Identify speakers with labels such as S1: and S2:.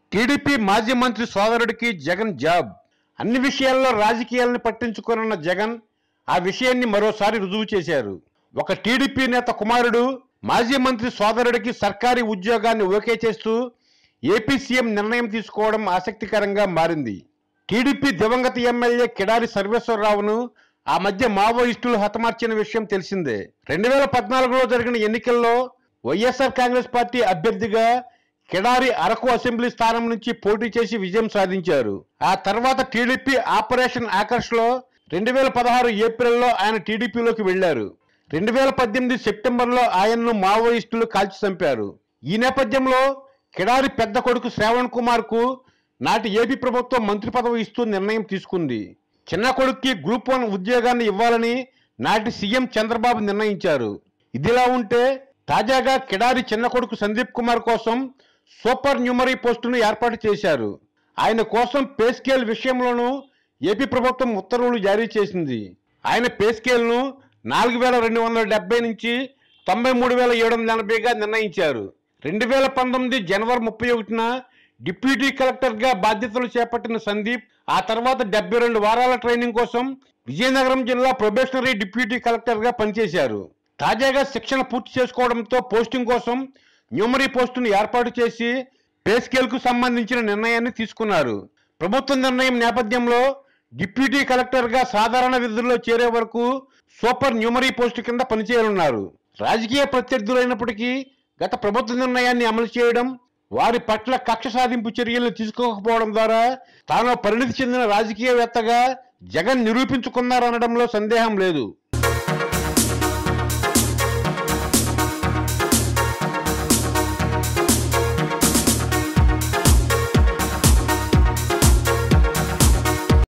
S1: TDP మాజీ మంత్రి సోదరుడికి జగన్ జాబ్ అన్ని విషయాల్లో రాజకీయాలను పట్టించుకోనున్న జగన్ ఆ విషయాన్ని మరోసారి రుజువు చేశారు ఒక టీడీపీ నేత కుమారుడు మాజీ మంత్రి సోదరుడికి సర్కారీ ఉద్యోగాన్ని ఓకే చేస్తూ ఏపీ సీఎం నిర్ణయం తీసుకోవడం ఆసక్తికరంగా మారింది టీడీపీ దివంగత ఎమ్మెల్యే కిడారి సర్వేశ్వరరావును ఆ మధ్య మావోయిస్టులు హతమార్చిన విషయం తెలిసిందే రెండు వేల పద్నాలుగులో జరిగిన ఎన్నికల్లో వైఎస్ఆర్ కాంగ్రెస్ పార్టీ అభ్యర్థిగా కిడారి అరకు అసెంబ్లీ స్థానం నుంచి పోటీ చేసి విజయం సాధించారు ఆ తర్వాత టీడీపీ ఆపరేషన్ ఆకర్ష్ లో రెండు వేల పదహారు ఏప్రిల్లో ఆయన టీడీపీలోకి వెళ్లారు రెండు వేల పద్దెనిమిది సెప్టెంబర్లో ఆయన్ను మావోయిస్టులు కాల్చి చంపారు ఈ నేపథ్యంలో కిడారి పెద్ద కొడుకు శ్రావణ్ కుమార్ కు నాటి ఏపీ ప్రభుత్వం మంత్రి పదవి ఇస్తూ నిర్ణయం తీసుకుంది చిన్న కొడుక్కి గ్రూప్ వన్ ఉద్యోగాన్ని ఇవ్వాలని నాటి సీఎం చంద్రబాబు నిర్ణయించారు ఇదిలా ఉంటే తాజాగా కిడారి చిన్న కొడుకు సందీప్ కుమార్ కోసం సూపర్ న్యూమరీ పోస్టును ఏర్పాటు చేశారు ఆయన కోసం పే స్కేల్ విషయంలోనూ ఏపీ ప్రభుత్వం ఉత్తర్వులు జారీ చేసింది ఆయన పే స్కేల్ను నాలుగు వేల రెండు వందల డెబ్బై నుంచి తొంభై మూడు వేల ఏడు వందల ఎనభైగా నిర్ణయించారు రెండు వేల పంతొమ్మిది జనవరి ముప్పై ఒకటిన డిప్యూటీ కలెక్టర్గా బాధ్యతలు చేపట్టిన సందీప్ ఆ తర్వాత డెబ్బై రెండు వారాల ట్రైనింగ్ కోసం విజయనగరం జిల్లా ప్రొబేషనరీ డిప్యూటీ కలెక్టర్గా పనిచేశారు తాజాగా శిక్షణ పూర్తి చేసుకోవడంతో పోస్టింగ్ కోసం న్యూమరీ పోస్టును ఏర్పాటు చేసి పే స్కేల్కు సంబంధించిన నిర్ణయాన్ని తీసుకున్నారు ప్రభుత్వ నిర్ణయం నేపథ్యంలో డిప్యూటీ కలెక్టర్గా సాధారణ విధుల్లో చేరే వరకు సూపర్ న్యూమరీ పోస్టు కింద పనిచేయనున్నారు రాజకీయ ప్రత్యర్థులైనప్పటికీ గత ప్రభుత్వ నిర్ణయాన్ని అమలు చేయడం వారి పట్ల కక్ష సాధింపు చర్యలు తీసుకోకపోవడం ద్వారా తాను పరిణితి చెందిన రాజకీయవేత్తగా జగన్ నిరూపించుకున్నారనడంలో సందేహం లేదు